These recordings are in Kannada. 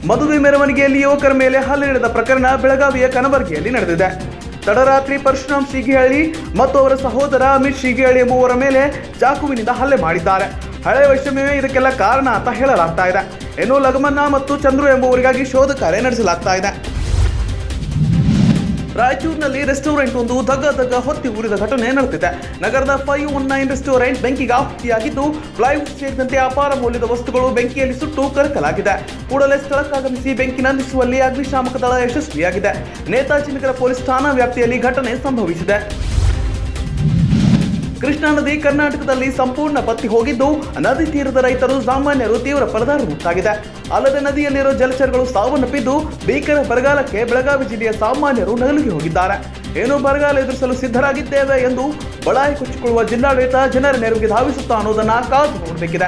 ಮದುವೆ ಮೆರವಣಿಗೆಯಲ್ಲಿ ಯುವಕರ ಮೇಲೆ ಹಲ್ಲೆ ನಡೆದ ಪ್ರಕರಣ ಬೆಳಗಾವಿಯ ಕನಬರ್ಗಿಯಲ್ಲಿ ನಡೆದಿದೆ ತಡರಾತ್ರಿ ಪರಶುರಾಮ್ ಶೀಗಿಹಳ್ಳಿ ಮತ್ತು ಅವರ ಸಹೋದರ ಅಮಿತ್ ಶೀಗಿಹಳ್ಳಿ ಎಂಬುವರ ಮೇಲೆ ಚಾಕುವಿನಿಂದ ಹಲ್ಲೆ ಮಾಡಿದ್ದಾರೆ ಹಳೆ ವೈಷಮ್ಯವೇ ಇದಕ್ಕೆಲ್ಲ ಕಾರಣ ಅಂತ ಹೇಳಲಾಗ್ತಾ ಇದೆ ಇನ್ನು ಲಗಮನ್ನ ಮತ್ತು ಚಂದ್ರು ಎಂಬುವರಿಗಾಗಿ ಶೋಧ ಕಾರ್ಯ ನಡೆಸಲಾಗ್ತಾ ಇದೆ ರಾಯಚೂರಿನಲ್ಲಿ ರೆಸ್ಟೋರೆಂಟ್ ಒಂದು ದಗ್ಗ ದಗ್ಗ ಹೊತ್ತಿ ಉರಿದ ಘಟನೆ ನಡೆದಿದೆ ನಗರದ ಫೈವ್ ಒನ್ ನೈನ್ ರೆಸ್ಟೋರೆಂಟ್ ಬೆಂಕಿಗೆ ಆಹುತಿಯಾಗಿದ್ದು ಪ್ಲೈವುಡ್ ಸೇರಿದಂತೆ ಅಪಾರ ಮೌಲ್ಯದ ವಸ್ತುಗಳು ಬೆಂಕಿಯಲ್ಲಿ ಸುಟ್ಟು ಕರಕಲಾಗಿದೆ ಕೂಡಲೇ ಸ್ಥಳಕ್ಕಾಗಮಿಸಿ ಬೆಂಕಿ ನಂದಿಸುವಲ್ಲಿ ಅಗ್ನಿಶಾಮಕ ದಳ ಯಶಸ್ವಿಯಾಗಿದೆ ನೇತಾಜಿ ನಗರ ಪೊಲೀಸ್ ಠಾಣಾ ವ್ಯಾಪ್ತಿಯಲ್ಲಿ ಘಟನೆ ಸಂಭವಿಸಿದೆ ಕೃಷ್ಣಾ ನದಿ ಕರ್ನಾಟಕದಲ್ಲಿ ಸಂಪೂರ್ಣ ಬತ್ತಿ ಹೋಗಿದ್ದು ನದಿ ತೀರದ ರೈತರು ಸಾಮಾನ್ಯರು ತೀವ್ರ ಪರದಾಡುವಂತಾಗಿದೆ ಅಲ್ಲದೆ ನದಿಯಲ್ಲಿರೋ ಜಲಚರಗಳು ಸಾವನ್ನಪ್ಪಿದ್ದು ಭೀಕರ ಬರಗಾಲಕ್ಕೆ ಬೆಳಗಾವಿ ಜಿಲ್ಲೆಯ ಸಾಮಾನ್ಯರು ನಗಲಿಗೆ ಹೋಗಿದ್ದಾರೆ ಏನು ಬರಗಾಲ ಎದುರಿಸಲು ಸಿದ್ಧರಾಗಿದ್ದೇವೆ ಎಂದು ಬಡಾಯಿ ಕೊಚ್ಚಿಕೊಳ್ಳುವ ಜಿಲ್ಲಾಡಳಿತ ಜನರ ನೆರವಿಗೆ ಧಾವಿಸುತ್ತಾ ಅನ್ನೋದನ್ನ ಕಾದು ನೋಡಬೇಕಿದೆ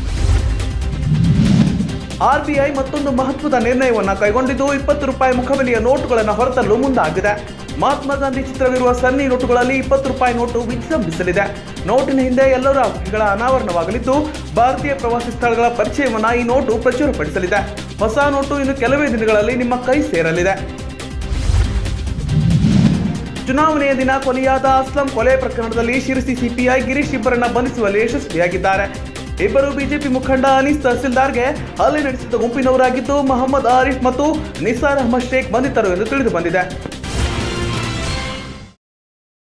ಆರ್ಬಿಐ ಮತ್ತೊಂದು ಮಹತ್ವದ ನಿರ್ಣಯವನ್ನು ಕೈಗೊಂಡಿದ್ದು ಇಪ್ಪತ್ತು ರೂಪಾಯಿ ಮುಖಬೆಲೆಯ ನೋಟುಗಳನ್ನು ಹೊರತರಲು ಮುಂದಾಗಿದೆ ಮಹಾತ್ಮ ಗಾಂಧಿ ಚಿತ್ರವಿರುವ ಸನ್ನಿ ನೋಟುಗಳಲ್ಲಿ ಇಪ್ಪತ್ತು ರೂಪಾಯಿ ನೋಟು ವಿಜೃಂಭಿಸಲಿದೆ ನೋಟಿನ ಹಿಂದೆ ಎಲ್ಲರ ಅಂಕಿಗಳ ಅನಾವರಣವಾಗಲಿದ್ದು ಭಾರತೀಯ ಪ್ರವಾಸಿ ಸ್ಥಳಗಳ ಪರಿಚಯವನ್ನ ಈ ನೋಟು ಪ್ರಚುರಪಡಿಸಲಿದೆ ಹೊಸ ನೋಟು ಇನ್ನು ಕೆಲವೇ ದಿನಗಳಲ್ಲಿ ನಿಮ್ಮ ಕೈ ಸೇರಲಿದೆ ಚುನಾವಣೆಯ ದಿನ ಕೊಲೆಯಾದ ಅಸ್ಲಂ ಕೊಲೆ ಪ್ರಕರಣದಲ್ಲಿ ಶಿರಸಿ ಸಿಪಿಐ ಗಿರೀಶ್ ಇಬ್ಬರನ್ನ ಬಂಧಿಸುವಲ್ಲಿ ಯಶಸ್ವಿಯಾಗಿದ್ದಾರೆ ಇಬ್ಬರು ಬಿಜೆಪಿ ಮುಖಂಡ ಅನೀಸ್ ತಹಸೀಲ್ದಾರ್ಗೆ ಹಲ್ಲೆ ನಡೆಸಿದ ಗುಂಪಿನವರಾಗಿದ್ದು ಮೊಹಮ್ಮದ್ ಆರಿಫ್ ಮತ್ತು ನಿಸಾರ್ ಅಹಮದ್ ಶೇಖ್ ಬಂಧಿತರು ಎಂದು ತಿಳಿದು ಬಂದಿದೆ